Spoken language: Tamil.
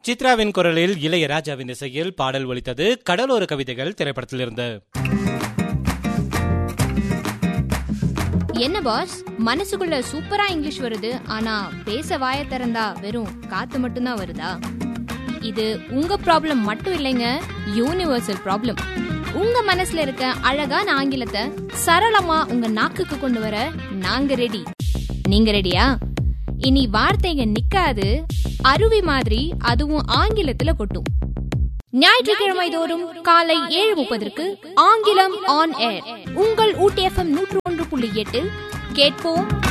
சித்ராவின் குரலில் இளையராஜாவின் இசையில் பாடல் ஒலித்தது கடலோர கவிதைகள் திரைப்படத்திலிருந்து என்ன பாஸ் மனசுக்குள்ள சூப்பரா இங்கிலீஷ் வருது ஆனா பேச வாய திறந்தா வெறும் காத்து மட்டும்தான் வருதா இது உங்க ப்ராப்ளம் மட்டும் இல்லைங்க யூனிவர்சல் ப்ராப்ளம் உங்க மனசுல இருக்க அழகான ஆங்கிலத்தை சரளமா உங்க நாக்குக்கு கொண்டு வர நாங்க ரெடி நீங்க ரெடியா இனி வார்த்தைங்க நிக்காது அருவி மாதிரி அதுவும் ஆங்கிலத்துல கொட்டும் ஞாயிற்றுக்கிழமை தோறும் காலை ஏழு முப்பதற்கு ஆங்கிலம் ஆன் ஏர் உங்கள் ஊட்டி எஃப்எம் நூற்று ஒன்று புள்ளி எட்டில் கேட்போம்